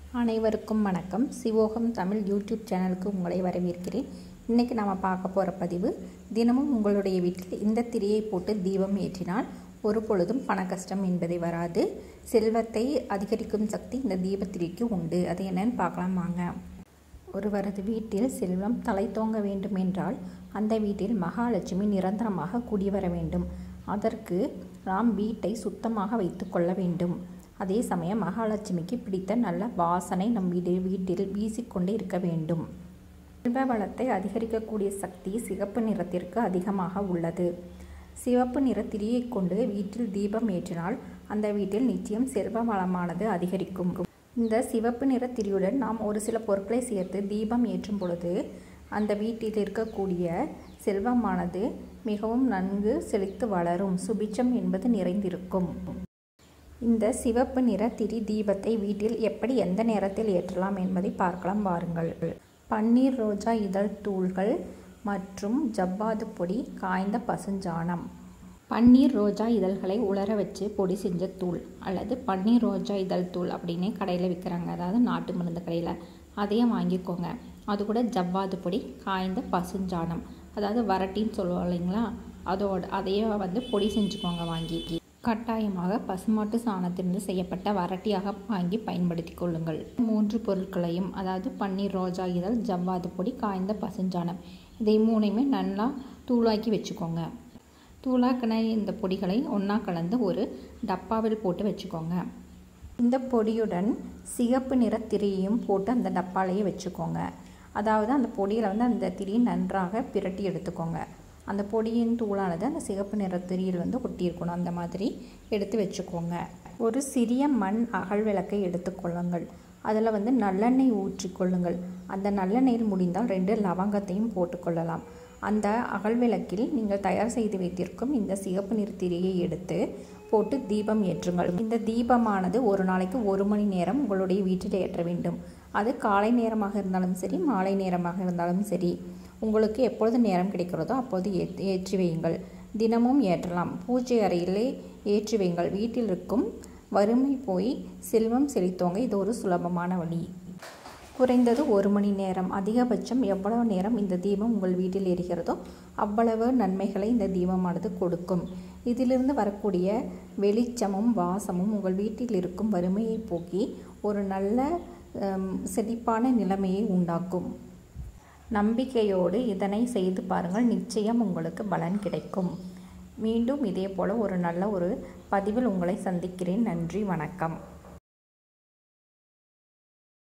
அனைவருக்கும் வணக்கம் சிவோகம் தமிழ் யூடியூப் சேனலுக்கு உங்களை வரவேற்கிறேன் இன்றைக்கி நாம் பார்க்க போகிற பதிவு தினமும் உங்களுடைய வீட்டில் இந்த திரியை போட்டு தீபம் ஏற்றினால் ஒரு பொழுதும் பண கஷ்டம் என்பதை வராது செல்வத்தை அதிகரிக்கும் சக்தி இந்த தீபத்திரிக்கு உண்டு அது என்னன்னு பார்க்கலாம் வாங்க ஒருவரது வீட்டில் செல்வம் தலை தோங்க வேண்டும் என்றால் அந்த வீட்டில் மகாலட்சுமி நிரந்தரமாக குடிவர வேண்டும் அதற்கு நாம் வீட்டை சுத்தமாக வைத்து கொள்ள வேண்டும் அதே சமயம் மகாலட்சுமிக்கு பிடித்த நல்ல வாசனை நம் வீடு வீட்டில் வீசிக்கொண்டே இருக்க வேண்டும் செல்வ வளத்தை அதிகரிக்கக்கூடிய சக்தி சிகப்பு நிறத்திற்கு அதிகமாக உள்ளது சிவப்பு நிற திரியை கொண்டு வீட்டில் தீபம் ஏற்றினால் அந்த வீட்டில் நிச்சயம் செல்வ வளமானது அதிகரிக்கும் இந்த சிவப்பு நிற திரியுடன் நாம் ஒரு சில பொருட்களை சேர்த்து தீபம் ஏற்றும் பொழுது அந்த வீட்டில் இருக்கக்கூடிய செல்வமானது மிகவும் நன்கு செழித்து வளரும் சுபிச்சம் என்பது நிறைந்திருக்கும் இந்த சிவப்பு நிற திரி தீபத்தை வீட்டில் எப்படி எந்த நேரத்தில் ஏற்றலாம் என்பதை பார்க்கலாம் வாருங்கள் பன்னீர் ரோஜா இதழ் தூள்கள் மற்றும் ஜவ்வாது பொடி காய்ந்த பசுஞ்சாணம் பன்னீர் ரோஜா இதழ்களை உலர வச்சு பொடி செஞ்ச தூள் அல்லது பன்னீர் ரோஜா இதழ் தூள் அப்படின்னே கடையில் விற்கிறாங்க அதாவது நாட்டு மருந்து கடையில் அதையும் வாங்கிக்கோங்க அது கூட ஜவ்வாது பொடி காய்ந்த பசுஞ்சாணம் அதாவது வரட்டின்னு சொல்லுவோம் இல்லைங்களா அதோட அதையே வந்து பொடி செஞ்சுக்கோங்க வாங்கி கட்டாயமாக பசுமாட்டு சாணத்திலிருந்து செய்யப்பட்ட வரட்டியாக வாங்கி பயன்படுத்தி கொள்ளுங்கள் மூன்று பொருட்களையும் அதாவது பன்னீர் ரோஜா இதழ் ஜவ்வாது பொடி காய்ந்த பசுஞ்சாணம் இதை மூணையுமே நல்லா தூளாக்கி வச்சுக்கோங்க தூளாக்கின இந்த பொடிகளை ஒன்றா கலந்து ஒரு டப்பாவில் போட்டு வச்சுக்கோங்க இந்த பொடியுடன் சிகப்பு நிற திரியையும் போட்டு அந்த டப்பாலையே வச்சுக்கோங்க அதாவது அந்த பொடியில் வந்து அந்த திரியை நன்றாக பிரட்டி எடுத்துக்கோங்க அந்த பொடியின் தூளானது அந்த சிகப்பு நிற திரியில் வந்து ஒட்டியிருக்கணும் அந்த மாதிரி எடுத்து வச்சுக்கோங்க ஒரு சிறிய மண் அகல் விளக்கை எடுத்துக்கொள்ளுங்கள் அதில் வந்து நல்லெண்ணெய் ஊற்றிக்கொள்ளுங்கள் அந்த நல்லெண்ணெயில் முடிந்தால் ரெண்டு லவங்கத்தையும் போட்டுக்கொள்ளலாம் அந்த அகல் விளக்கில் நீங்கள் தயார் செய்து வைத்திருக்கும் இந்த சிகப்பு நிற திரியை எடுத்து போட்டு தீபம் ஏற்றுங்கள் இந்த தீபமானது ஒரு நாளைக்கு ஒரு மணி நேரம் உங்களுடைய வீட்டில் ஏற்ற வேண்டும் அது காலை நேரமாக இருந்தாலும் சரி மாலை நேரமாக இருந்தாலும் சரி உங்களுக்கு எப்பொழுது நேரம் கிடைக்கிறதோ அப்போது ஏற்றி வையுங்கள் தினமும் ஏற்றலாம் பூஜை அறையிலே ஏற்றி வையுங்கள் வீட்டில் இருக்கும் வறுமை போய் செல்வம் செழித்தோங்க இது ஒரு சுலபமான வழி குறைந்தது ஒரு மணி நேரம் அதிகபட்சம் எவ்வளவு நேரம் இந்த தீபம் உங்கள் வீட்டில் எரிகிறதோ அவ்வளவு நன்மைகளை இந்த தீபமானது கொடுக்கும் இதிலிருந்து வரக்கூடிய வெளிச்சமும் வாசமும் உங்கள் வீட்டில் இருக்கும் வறுமையை போக்கி ஒரு நல்ல செழிப்பான நிலைமையை உண்டாக்கும் நம்பிக்கையோடு இதனை செய்து பாருங்கள் நிச்சயம் உங்களுக்கு பலன் கிடைக்கும் மீண்டும் இதே போல் ஒரு நல்ல ஒரு பதிவில் உங்களை சந்திக்கிறேன் நன்றி வணக்கம்